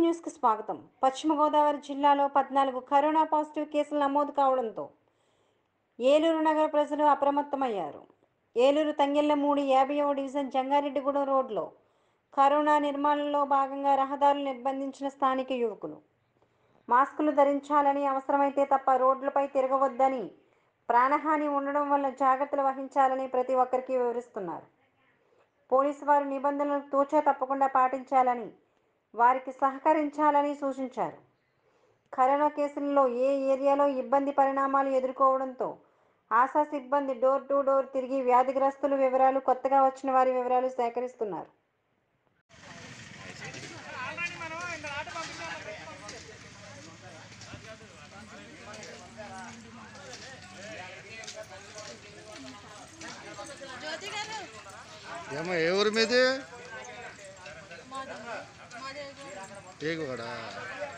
న్యూస్కి స్వాగతం పశ్చిమ గోదావరి జిల్లాలో పద్నాలుగు కరోనా పాజిటివ్ కేసులు నమోదు కావడంతో ఏలూరు నగర ప్రజలు అప్రమత్తమయ్యారు ఏలూరు తంగెళ్లమూడి యాభైవ డివిజన్ జంగారెడ్డిగూడెం రోడ్లో కరోనా నిర్మాణంలో భాగంగా రహదారులు నిర్బంధించిన స్థానిక యువకులు మాస్కులు ధరించాలని అవసరమైతే తప్ప రోడ్లపై తిరగవద్దని ప్రాణహాని ఉండడం వల్ల జాగ్రత్తలు వహించాలని ప్రతి ఒక్కరికి వివరిస్తున్నారు పోలీసు వారు నిబంధనలు తూచా తప్పకుండా పాటించాలని వారికి సహకరించాలని సూచించారు కరోనా కేసుల్లో ఏ ఏరియాలో ఇబ్బంది పరిణామాలు ఎదుర్కోవడంతో ఆశా సిబ్బంది డోర్ టు డోర్ తిరిగి వ్యాధిగ్రస్తుల వివరాలు కొత్తగా వచ్చిన వారి వివరాలు సేకరిస్తున్నారు జ్యోతి గారు ఏమో ఏ ఊరు మీది మాది మాది ఏ కూడా